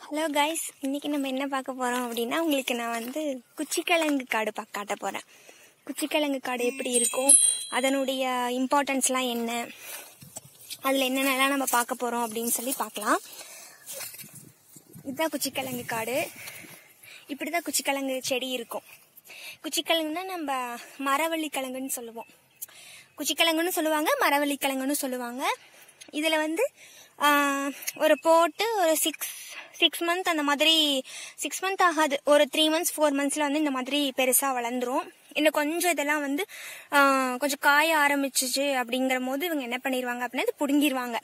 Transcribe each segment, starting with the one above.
hello guys இன்னைக்கு நம்ம என்ன பார்க்க போறோம் அப்படின்னா உங்களுக்கு நான் வந்து குச்சிக்கிழங்கு காடு பா காட்ட போறேன் குச்சிக்கிழங்கு காடு எப்படி இருக்கும் அதனுடைய இம்பார்ட்டன்ஸ்லாம் என்ன அதில் என்னென்னலாம் நம்ம பார்க்க போறோம் அப்படின்னு சொல்லி பார்க்கலாம் இதுதான் குச்சிக்கிழங்கு காடு இப்படி தான் குச்சிக்கிழங்கு செடி இருக்கும் குச்சிக்கிழங்குன்னா நம்ம மரவள்ளி கிழங்குன்னு சொல்லுவோம் குச்சிக்கிழங்குன்னு சொல்லுவாங்க மரவள்ளி கிழங்குன்னு சொல்லுவாங்க இதில் வந்து ஆஹ், ஒரு போட்டு ஒரு சிக்ஸ் சிக்ஸ் மந்த் அந்த மாதிரி சிக்ஸ் மந்த் ஆகாது ஒரு த்ரீ மந்த்ஸ் ஃபோர் மந்த்ஸில் வந்து இந்த மாதிரி பெருசாக வளர்ந்துரும் இன்னும் கொஞ்சம் இதெல்லாம் வந்து ஆஹ், கொஞ்சம் காய ஆரம்பிச்சிச்சு அப்படிங்கிற போது இவங்க என்ன பண்ணிடுவாங்க அப்படின்னா இது பிடுங்கிடுவாங்க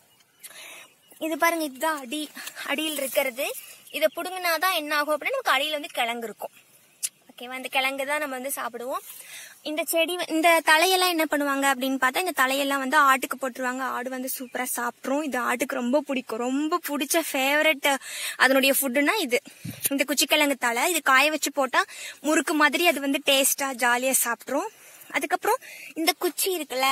இது பாருங்க இதுதான் அடி அடியில் இருக்கிறது இதை பிடுங்கினாதான் என்ன ஆகும் அப்படின்னா நமக்கு அடியில் வந்து கிழங்கு இருக்கும் ஓகேவா இந்த கிழங்கு தான் நம்ம வந்து சாப்பிடுவோம் இந்த செடி வ- இந்த தலையெல்லாம் என்ன பண்ணுவாங்க அப்படின்னு பார்த்தா இந்த தலையெல்லாம் வந்து ஆட்டுக்கு போட்டுருவாங்க ஆடு வந்து சூப்பரா சாப்பிட்ரும் இது ஆட்டுக்கு ரொம்ப பிடிக்கும் ரொம்ப பிடிச்ச ஃபேவரட் அதனுடைய ஃபுட்டுனா இது இந்த குச்சிக்கிழங்கு தலை இது காய வச்சு போட்டா முறுக்கு மாதிரி அது வந்து டேஸ்டா ஜாலியா சாப்பிட்ரும் அதுக்கப்புறம் இந்த குச்சி இருக்குல்ல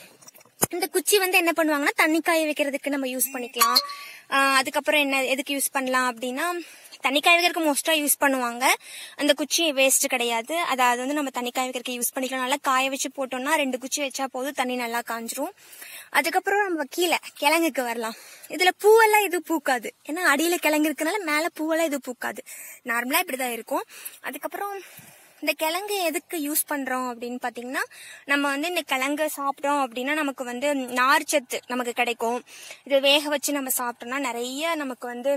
இந்த குச்சி வந்து என்ன பண்ணுவாங்கன்னா தண்ணி காய வைக்கிறதுக்கு நம்ம யூஸ் பண்ணிக்கலாம் ஆஹ் அதுக்கப்புறம் என்ன எதுக்கு யூஸ் பண்ணலாம் அப்படின்னா தண்ணி காய வைக்கிறதுக்கு மோஸ்டா யூஸ் பண்ணுவாங்க அந்த குச்சி வேஸ்ட் கிடையாது அதாவது வந்து நம்ம தண்ணி காய வைக்கிறதுக்கு யூஸ் பண்ணிக்கலாம் நல்லா காய வச்சு போட்டோம்னா ரெண்டு குச்சி வச்சா போதும் தண்ணி நல்லா காஞ்சிரும் அதுக்கப்புறம் நம்ம கீழே கிழங்குக்கு வரலாம் இதுல பூவெல்லாம் எதுவும் பூக்காது ஏன்னா அடியில கிழங்கு இருக்கனால மேல பூவெல்லாம் எதுவும் பூக்காது நார்மலா இப்படிதான் இருக்கும் அதுக்கப்புறம் இந்த கிழங்கு எதுக்கு யூஸ் பண்றோம் அப்படின்னு பாத்தீங்கன்னா நம்ம வந்து இந்த கிழங்கு சாப்பிட்டோம் அப்படின்னா நமக்கு வந்து நார்ச்சத்து நமக்கு கிடைக்கும் இது வேக வச்சு நம்ம சாப்பிட்டோம்னா நிறைய நமக்கு வந்து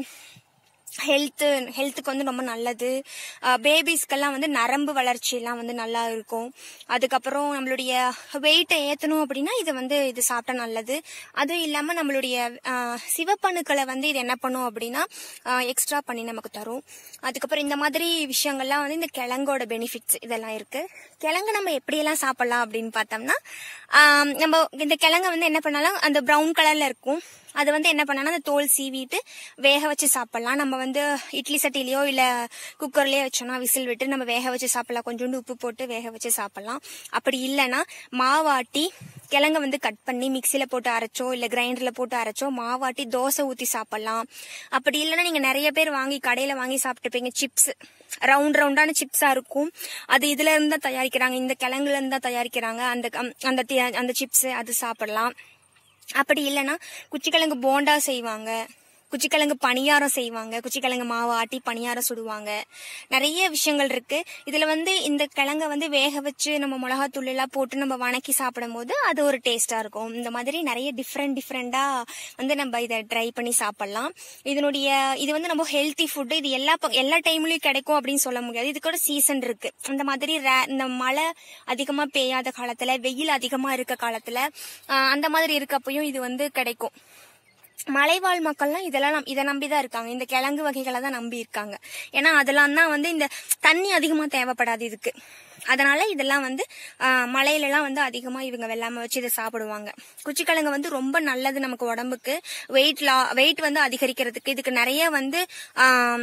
ஹெல்த்து ஹெல்த்துக்கு வந்து ரொம்ப நல்லது பேபிஸ்க்கெல்லாம் வந்து நரம்பு வளர்ச்சி எல்லாம் வந்து நல்லா இருக்கும் அதுக்கப்புறம் நம்மளுடைய வெயிட்டை ஏற்றணும் அப்படின்னா இது வந்து இது சாப்பிட்டா நல்லது அதுவும் இல்லாமல் நம்மளுடைய ஆஹ், சிவப்பணுக்களை வந்து இது என்ன பண்ணும் அப்படின்னா எக்ஸ்ட்ரா பண்ணி நமக்கு தரும் அதுக்கப்புறம் இந்த மாதிரி விஷயங்கள்லாம் வந்து இந்த கிழங்கோட பெனிஃபிட்ஸ் இதெல்லாம் இருக்கு கிழங்கு நம்ம எப்படியெல்லாம் சாப்பிடலாம் அப்படின்னு பார்த்தோம்னா ஆஹ், நம்ம இந்த கிழங்கை வந்து என்ன பண்ணாலும் அந்த ப்ரௌன் கலர்ல இருக்கும் அது வந்து என்ன பண்ணாலும் அந்த தோல் சீவிட்டு வேக வச்சு சாப்பிடலாம் நம்ம வந்து இட்லி சட்டிலையோ இல்ல குக்கர்லயோ வச்சோம்னா விசில் விட்டு நம்ம வேக வச்சு சாப்பிடலாம் கொஞ்சோண்டு உப்பு போட்டு வேக வச்சு சாப்பிடலாம் அப்படி இல்லைன்னா மாவாட்டி கிழங்க வந்து கட் பண்ணி மிக்சியில போட்டு அரைச்சோ இல்ல கிரைண்டர்ல போட்டு அரைச்சோ மாவாட்டி தோசை ஊத்தி சாப்பிடலாம் அப்படி இல்லைன்னா நீங்க நிறைய பேர் வாங்கி கடையில வாங்கி சாப்பிட்டுப்பீங்க சிப்ஸ் ரவுண்ட் ரவுண்டான சிப்ஸா இருக்கும் அது இதுல இருந்து தான் தயாரிக்கிறாங்க இந்த கிழங்குல இருந்து தான் தயாரிக்கிறாங்க அந்த கம்- அந்த தி- அந்த சிப்ஸ் அது சாப்பிடலாம் அப்படி இல்லைன்னா குச்சிக்கிழங்கு போண்டா செய்வாங்க குச்சிக்கிழங்கு பணியாரம் செய்வாங்க குச்சிக்கிழங்கு மாவு ஆட்டி பணியாரம் சுடுவாங்க நிறைய விஷயங்கள் இருக்கு இதுல வந்து இந்த கிழங்க வந்து வேக வச்சு நம்ம மிளகாத்தூள் எல்லாம் போட்டு நம்ம வணக்கி சாப்பிடும் போது அது ஒரு டேஸ்டா இருக்கும் இந்த மாதிரி நிறைய டிஃப்ரெண்ட் டிஃப்ரெண்டா வந்து நம்ம இதை ட்ரை பண்ணி சாப்பிடலாம் இதனுடைய இது வந்து நம்ம ஹெல்த்தி ஃபுட் இது எல்லா ப- எல்லா டைம்லயும் கிடைக்கும் அப்படின்னு சொல்ல முடியாது இதுக்கு ஒரு சீசன் இருக்கு அந்த மாதிரி rare- இந்த மழை அதிகமா பெய்யாத காலத்துல வெயில் அதிகமா இருக்க காலத்துல ஆஹ் அந்த மாதிரி இருக்கப்பையும் இது வந்து கிடைக்கும் மலைவாழ் மக்கள்லாம் இதெல்லாம் நம்- இதை நம்பி தான் இருக்காங்க இந்த கிழங்கு வகைகளை தான் நம்பி இருக்காங்க ஏன்னா அதெல்லாம் தான் வந்து இந்த தண்ணி அதிகமா தேவைப்படாது இதுக்கு அதனால இதெல்லாம் வந்து ஆஹ், மலையிலலாம் வந்து அதிகமா இவங்க வெள்ளாம வச்சு இதை சாப்பிடுவாங்க குச்சிக்கிழங்கு வந்து ரொம்ப நல்லது நமக்கு உடம்புக்கு வெயிட் லா வெயிட் வந்து அதிகரிக்கிறதுக்கு இதுக்கு நிறைய வந்து ஆம்,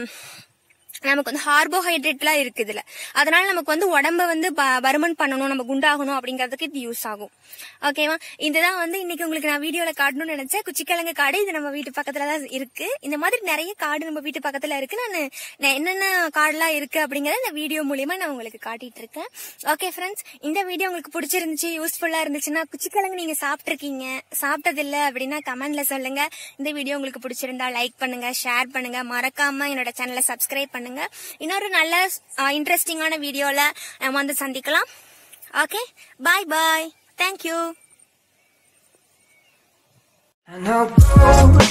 நமக்கு வந்து கார்போஹைட்ரேட்லாம் இருக்கு இதுல அதனால நமக்கு வந்து உடம்ப வந்து ப- பருமன் பண்ணணும் நம்ம குண்டாகணும் அப்படிங்கிறதுக்கு இது யூஸ் ஆகும் ஓகேவா இதுதான் வந்து இன்னைக்கு உங்களுக்கு நான் வீடியோல காட்டணும்னு நினைச்சேன் குச்சிக்கிழங்கு காடு இது நம்ம வீட்டு பக்கத்துல தான் இருக்கு இந்த மாதிரி நிறைய காடு நம்ம வீட்டு பக்கத்துல இருக்கு நான் நான் என்னென்ன காடுலாம் இருக்கு அப்படிங்கறத இந்த வீடியோ மூலியமா நான் உங்களுக்கு காட்டிட்டு இருக்கேன் ஓகே ஃப்ரெண்ட்ஸ் இந்த வீடியோ உங்களுக்கு பிடிச்சிருந்துச்சு யூஸ்ஃபுல்லா இருந்துச்சுன்னா குச்சிக்கிழங்கு நீங்க சாப்பிட்டிருக்கீங்க சாப்பிட்டது இல்ல அப்படின்னா கமெண்ட்ல சொல்லுங்க இந்த வீடியோ உங்களுக்கு பிடிச்சிருந்தா லைக் பண்ணுங்க ஷேர் பண்ணுங்க மறக்காம என்னோட சேனலை சப்ஸ்கிரைப் பண்ணுங்க இன்னொரு நல்ல இன்ட்ரெஸ்டிங்கான வீடியோல நம்ம வந்து சந்திக்கலாம் okay bye bye thank you And I'll go